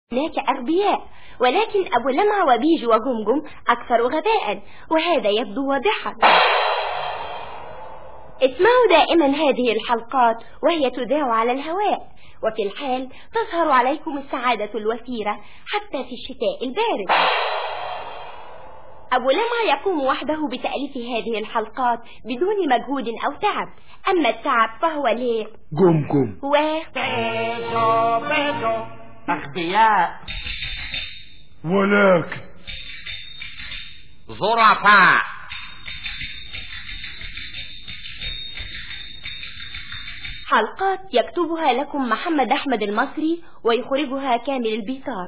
هناك أغبياء ولكن أبو لمع وبيج وجمجم أكثر غباء وهذا يبدو واضحا اسمعوا دائما هذه الحلقات وهي تذاع على الهواء وفي الحال تظهر عليكم السعادة الوفيرة حتى في الشتاء البارد أبو لمع يقوم وحده بتأليف هذه الحلقات بدون مجهود أو تعب أما التعب فهو ليه جمجم و بيجو بيجو أغبياء ولكن ظرفاء حلقات يكتبها لكم محمد أحمد المصري ويخرجها كامل البيطار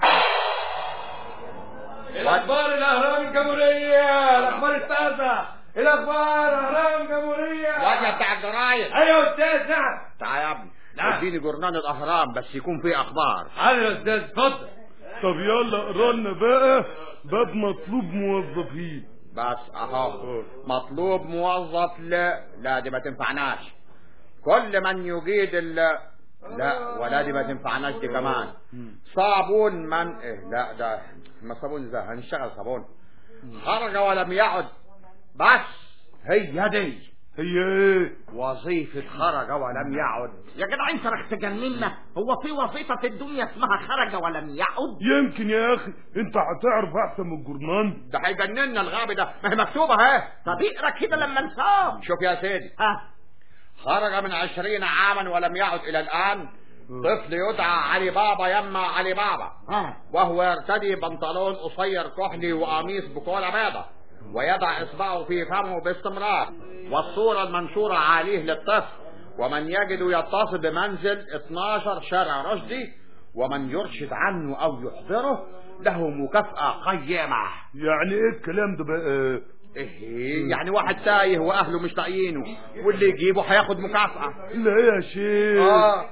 الاخبار الاهرام الجمهوريه الاخبار التازه الاخبار اهرام الجمهوريه وجه بتاع الجرايد ايوه يا استاذ نعم تعال يا ابني نعم. اديني جورنال الاهرام بس يكون فيه اخبار حاضر يا استاذ اتفضل طب يلا اقرا لنا بقى باب مطلوب موظفين بس اهو مطلوب موظف لا لا دي ما تنفعناش كل من يجيد ال لا ولا دي ما تنفعناش دي كمان صابون من إيه لا ده ما صابون ده هنشتغل صابون خرج ولم يعد بس هي دي هي ايه وظيفة خرج ولم يعد يا جدع انت رح تجننا هو في وظيفة في الدنيا اسمها خرج ولم يعد يمكن يا اخي انت هتعرف احسن من الجرنان ده هيجننا الغبي ده ما هي مكتوبة اهي طب اقرا كده لما نصاب شوف يا سيدي ها خرج من عشرين عاما ولم يعد إلى الآن طفل يدعى علي بابا يما علي بابا ها وهو يرتدي بنطلون قصير كحلي وقميص بكولا بيضة ويضع إصبعه في فمه باستمرار والصورة المنشورة عليه للطفل ومن يجد يتصل بمنزل 12 شارع رشدي ومن يرشد عنه أو يحضره له مكافأة قيمة يعني ايه الكلام ده بقى إيه يعني واحد تايه وأهله مش لاقيينه واللي يجيبه هياخد مكافأة لا يا شيخ آه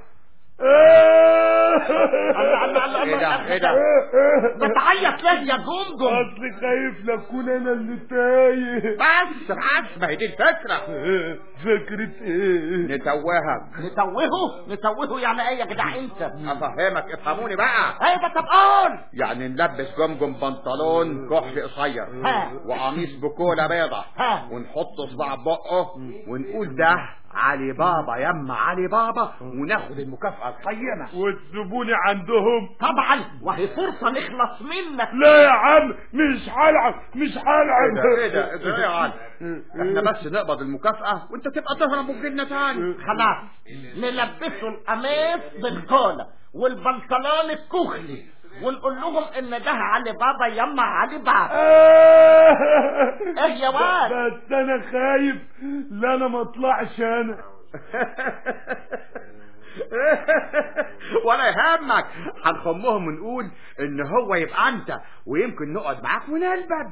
الله الله الله إيه ده إيه ده بتعيط ليه يا جمجم اصل خايف لاكون انا اللي تايه بس بس ما هي دي الفكرة فكرة ايه نتوهك نتوهه نتوهه يعني ايه يا جدع انت افهمك افهموني بقى ايوه طب قول يعني نلبس جمجم بنطلون كحل قصير ها. وقميص بكولا بيضة ها. ونحط صباع بقه ونقول ده علي بابا يما علي بابا وناخد المكافأة القيمة وتسيبوني عندهم طبعا وهي فرصة نخلص منك لا يا عم مش هلعب مش هلعب ايه ده ايه ده ايه يا علي احنا بس نقبض المكافأة وانت تبقى تهرب وتجيلنا تاني خلاص نلبسه القميص بالكولا والبنطلون الكحلي ونقول لهم ان ده علي بابا يما علي بابا ايه يا واد بس انا خايف لا انا ما اطلعش انا ولا يهمك هنخمهم ونقول ان هو يبقى انت ويمكن نقعد معاك ونلبد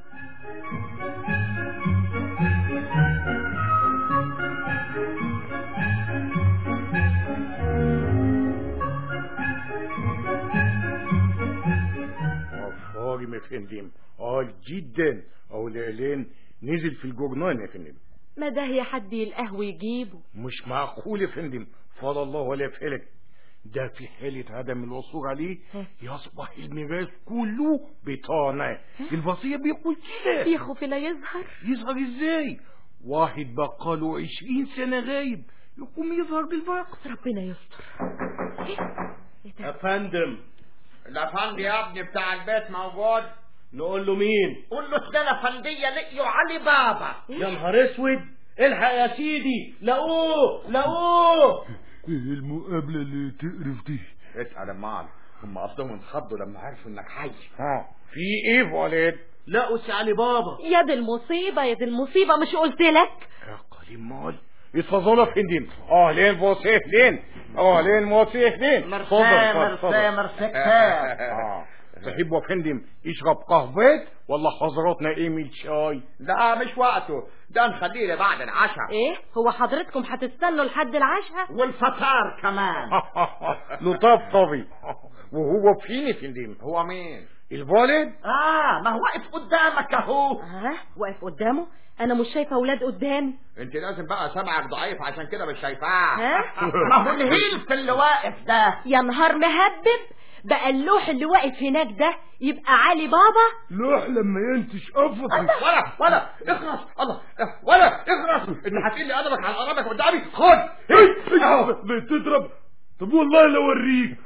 فارم يا فندم اه جدا او ليلين نزل في الجورنال يا فندم ما ده يا حد القهوة يجيبه مش معقول يا فندم فضل الله ولا فلك ده في حالة عدم الوصول عليه يصبح الميراث كله بطانة الوصية بيقول كده يخوف لا يظهر يظهر ازاي واحد بقاله عشرين سنة غايب يقوم يظهر بالوقت ربنا يستر يا فندم الافندي يا ابني بتاع البيت موجود نقول له مين قول له اتنين فندية لقيوا علي بابا يا نهار اسود الحق يا سيدي لقوه لقوه ايه المقابلة اللي تقرف دي اسأل المال هم اصلهم انخضوا لما عرفوا انك حي ها في ايه ولد لقوا سي علي بابا يا دي المصيبة يا دي المصيبة مش قلت لك يا قليل مال اتفضلوا يا فندم اه لين بوصيه لين اه لين موصيه لين مرسى اتفضل، مرسى اتفضل. مرسى كتاب اه تحب يا فندم يشرب قهوة ولا حضراتنا ايه من شاي لا مش وقته ده نخليه لبعد العشاء ايه هو حضرتكم هتستنوا لحد العشاء والفطار كمان لطاف طبي وهو فين يا فندم هو مين الوالد اه ما هو واقف قدامك اهو اه واقف قدامه انا مش شايفه اولاد قدامي انت لازم بقى سمعك ضعيف عشان كده مش شايفاه ها ما هو الهيلف اللي واقف ده يا نهار مهبب بقى اللوح اللي واقف هناك ده يبقى علي بابا لوح لما ينتش افقي ولا ولا اخرس الله ولا اخرس انت هتقول لي ادبك على قرابك قدامي خد اهو بتضرب طب والله لو اوريك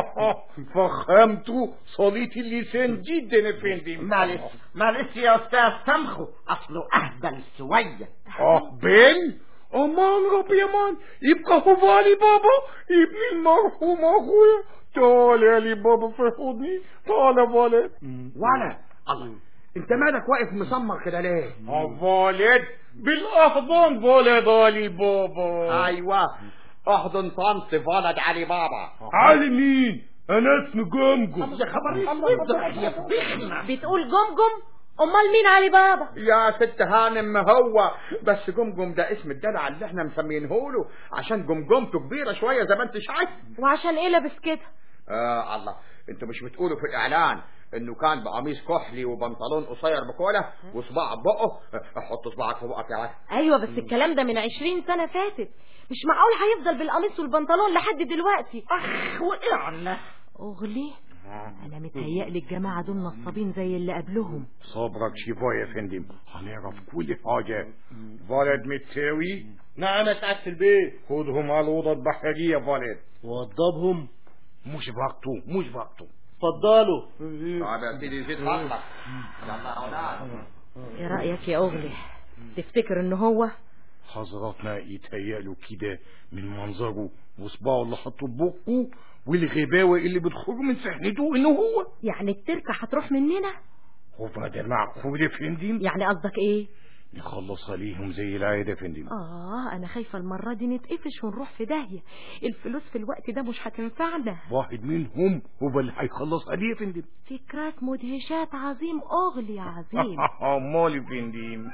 فخمت صليت اللسان جدا يا فندم معلش معلش يا استاذ سامخه اصله اهبل شويه أهبل أمان ربي يا مان يبقى هو علي بابا ابن المرحوم أخويا تعال يا علي بابا في حضني تعال يا ولد ولا الله انت مالك واقف مسمر كده ليه ولد بالأحضان ولد علي بابا ايوه احضن طنط ولد علي بابا علي مين انا اسمي جمجم يا خبر الله يا فضيحنا بتقول جمجم امال مين علي بابا يا ست هانم هو بس جمجم ده اسم الدلع اللي احنا مسمينه له عشان جمجمته كبيره شويه زي ما انت شايف وعشان ايه لابس كده آه الله انتوا مش بتقولوا في الاعلان انه كان بقميص كحلي وبنطلون قصير بكوله وصباع بقه حط صباعك في بقك يا ولد ايوه بس الكلام ده من عشرين سنة فاتت مش معقول هيفضل بالقميص والبنطلون لحد دلوقتي اخ وقعنا اغلي انا متهيألي الجماعة دول نصابين زي اللي قبلهم صبرك شوية يا فندم هنعرف كل حاجة ولد متساوي نعم يا سعادة البيت خدهم على الأوضة البحرية ولد وضبهم مش وقته مش وقته اتفضلوا طب يا سيدي زيد فضلك يلا يا اولاد ايه رأيك يا اغلي تفتكر ان هو حضراتنا يتهيألوا كده من منظره وصباعه اللي حطه ببقه والغباوة اللي بتخرج من سحنته انه هو يعني التركة هتروح مننا هو ده معقول يا فندم يعني قصدك ايه نخلص عليهم زي العادة يا فندم اه انا خايفة المرة دي نتقفش ونروح في داهية الفلوس في الوقت ده مش هتنفعنا واحد منهم هو اللي هيخلص عليه يا فندم فكرات مدهشات عظيم اغلي يا عظيم امال يا فندم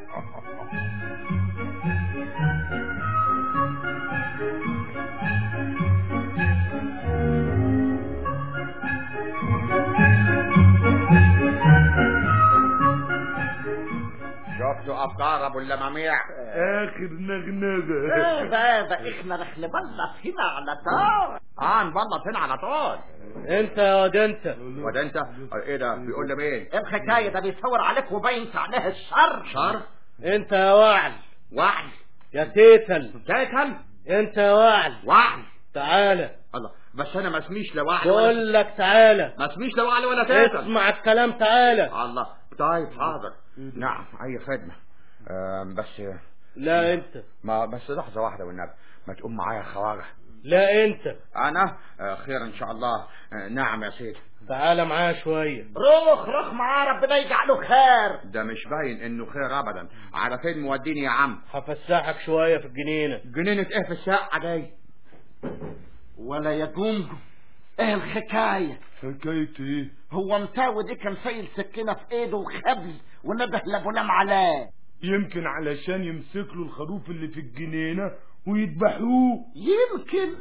شفتوا افكار ابو اللماميع اخر نغنغه هذا ده احنا رح نبلط هنا على طول اه نبلط هنا على طول انت يا واد انت وده انت ايه ده بيقول لي مين الحكايه ده بيصور عليك وباين عليه الشر شر انت يا وعل وعي يا تيتل تاكل انت يا وعل وعي تعالى الله بس انا ما اسميش لا وعي ولا بقول لك تعالى ما اسميش لا وعي ولا تاكل اسمع الكلام تعالى الله طيب حاضر نعم اي خدمه آم، بس لا انت ما بس لحظه واحده والنبي ما تقوم معايا خواجه لا انت انا آه، خير ان شاء الله آه، نعم يا سيدي تعالى معايا شوية روح روح معاه ربنا يجعله خير ده مش باين انه خير ابدا على فين موديني يا عم هفسحك شوية في الجنينة جنينه ايه في الشقه دي ولا يقوم ايه الحكايه حكاية ايه هو متاوي دي كان شايل سكينه في ايده وخبل ونده لابو لام عليه يمكن علشان يمسك له الخروف اللي في الجنينة ويذبحوه يمكن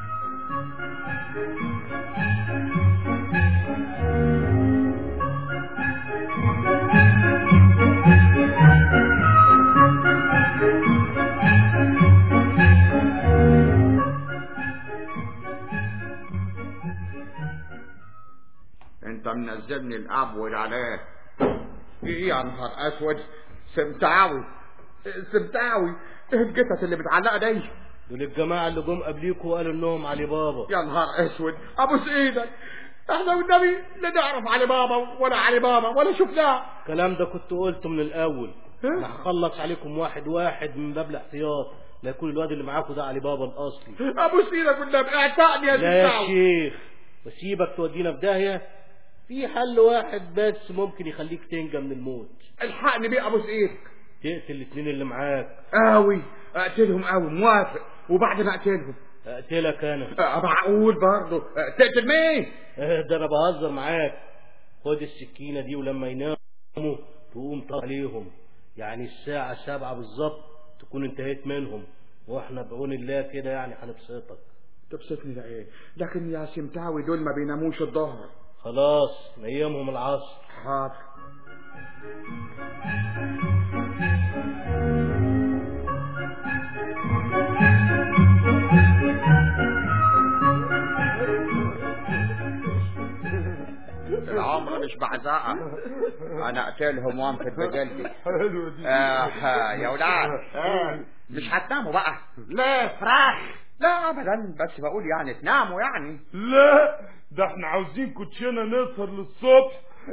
انت منزلني الابود عليه ايه يا نهار اسود سمتاوي سمتاوي ايه القطط اللي متعلقه دي دول الجماعة اللي جم قبليكوا وقالوا انهم علي بابا يا نهار اسود ابوس ايدك احنا والنبي لا نعرف علي بابا ولا علي بابا ولا شفناه الكلام ده كنت قلته من الاول ها؟ انا هخلص عليكم واحد واحد من باب الاحتياط لا يكون الواد اللي معاكوا ده علي بابا الاصلي ابوس ايدك والنبي اعتقني يا لا يا سمتاوي شيخ وسيبك تودينا في داهية في حل واحد بس ممكن يخليك تنجى من الموت الحقني بيه ابوس ايدك تقتل الاتنين اللي معاك قوي اقتلهم قوي موافق وبعد ما اقتلهم اقتلك انا أه، معقول برضه أه، تقتل مين ده انا بهزر معاك خد السكينة دي ولما يناموا تقوم طاق عليهم يعني الساعة سبعة بالظبط تكون انتهيت منهم واحنا بعون الله كده يعني هنبسطك تبسطني ده ايه لكن يا سمتاوي دول ما بيناموش الظهر خلاص نيمهم العصر حاضر العمر مش بعزقة انا اقتلهم وانفد بجلدي حلوة دي آه يا ولاد مش هتناموا بقى ليه فراخ لا ابدا بس بقول يعني تناموا يعني لا ده احنا عاوزين كوتشينة نسهر للصبح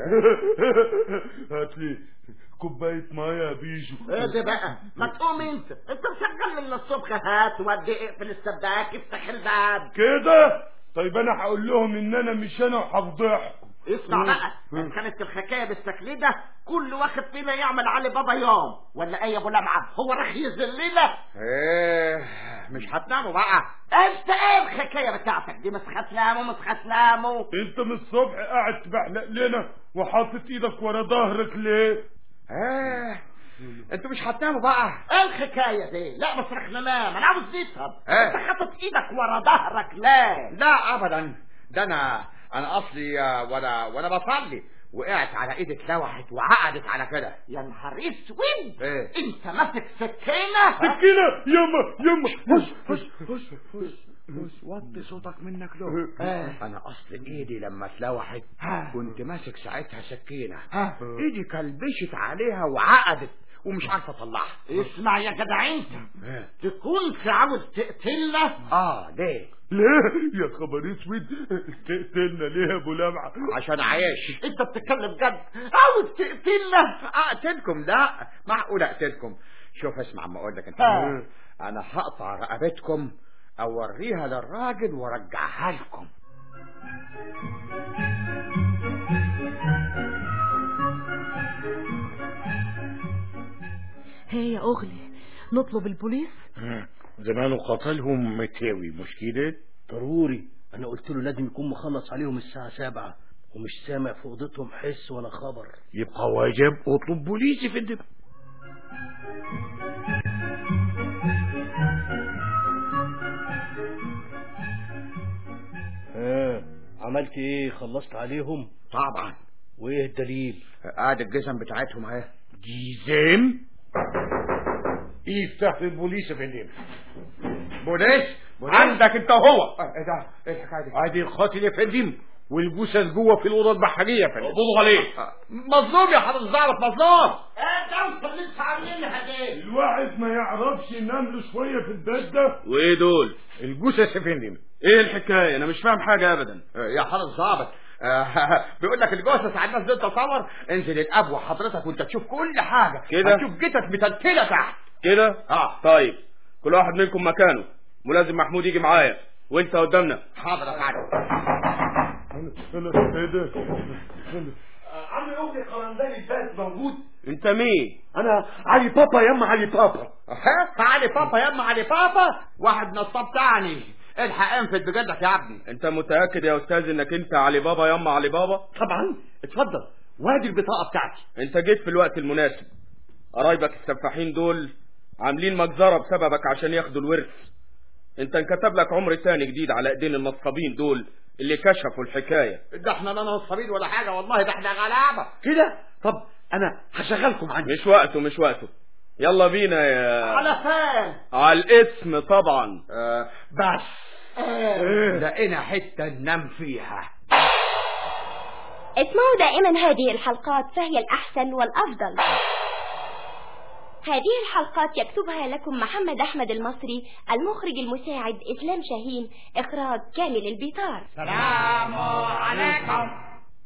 هات لي كوباية مية يا بيجو ايه ده بقى ما تقوم انت انت مشغل من الصبح هات ودي اقفل السباك افتح الباب كده طيب انا هقول لهم ان انا مش انا وهفضحكم اسمع بقى ان كانت الحكايه بالشكل ده كل واحد فينا يعمل علي بابا يوم ولا ايه يا ابو لمعه هو راح يذلنا ايه مش هتناموا بقى انت ايه الحكايه بتاعتك دي مش هتناموا مش هتناموا انت من الصبح قاعد تبحلق لنا وحاطط ايدك ورا ظهرك ليه ايه انتوا مش هتناموا بقى ايه الحكايه دي لا بس رح ننام انا عاوز نفهم ايه؟ انت حاطط ايدك ورا ظهرك ليه لا ابدا ده انا انا اصلي آه، وانا وانا بصلي وقعت على ايدي اتلوحت وعقدت على كده يا نهار اسود ايه انت ماسك سكينه سكينة يما يما هش هش هش هش هش وطي صوتك منك له انا اصل ايدي لما اتلوحت كنت ماسك ساعتها سكينه ايدي كلبشت عليها وعقدت ومش عارف اطلعها اسمع يا جدع انت إيه؟ تكون في عاوز تقتلنا اه ليه ليه يا خبر اسود تقتلنا ليه يا ابو لمعة عشان عايش انت بتتكلم جد عاوز تقتلنا اقتلكم لا معقول اقتلكم شوف اسمع اما اقول لك انت آه. انا هقطع رقبتكم اوريها للراجل وارجعها لكم هي يا اغلي نطلب البوليس زمانه قتلهم متاوي مش كده ضروري انا قلت له لازم يكون مخلص عليهم الساعة سبعة ومش سامع في اوضتهم حس ولا خبر يبقى واجب اطلب بوليس يا فندم ها عملت ايه خلصت عليهم طبعا وايه الدليل ادي الجزم بتاعتهم اهي جيزان يفتح البوليس يا فندم بوليس عندك انت وهو ايه ده ايه الحكايه دي ادي القاتل يا فندم والجثث جوه في الاوضه البحريه يا فندم قبضوا عليه مظلوم يا حضرة الزعرف مظلوم ايه الدوشه اللي انت عاملينها دي الواحد ما يعرفش ينام له شوية في البيت ده وايه دول الجثث يا فندم ايه الحكايه انا مش فاهم حاجه ابدا يا حضرة الظابط آه، بيقول لك الجثث على الناس دي تصور انزل الابوه حضرتك وانت تشوف كل حاجه كده؟ هتشوف جتت متلتله تحت كده اه طيب كل واحد منكم مكانه ولازم محمود يجي معايا وانت قدامنا حاضر يا فندم انا انا ايه ده أنا- عمي اختي قرنداني الباس موجود انت مين انا علي بابا يما علي بابا ها علي بابا يا اما علي بابا واحد نصاب تاني الحق انفد بجدك يا ابني انت متاكد يا استاذ انك انت علي بابا يما علي بابا طبعا اتفضل وادي البطاقه بتاعتي انت جيت في الوقت المناسب قرايبك السفاحين دول عاملين مجزره بسببك عشان ياخدوا الورث انت انكتب لك عمر تاني جديد على ايدين النصابين دول اللي كشفوا الحكايه ده احنا لا نصابين ولا حاجه والله ده احنا غلابه كده طب انا هشغلكم عندي مش وقته مش وقته يلا بينا يا على فين على الاسم طبعا آه بس لقينا حته ننام فيها اسمعوا دائما هذه الحلقات فهي الأحسن والأفضل هذه الحلقات يكتبها لكم محمد أحمد المصري المخرج المساعد إسلام شاهين إخراج كامل البيطار سلام عليكم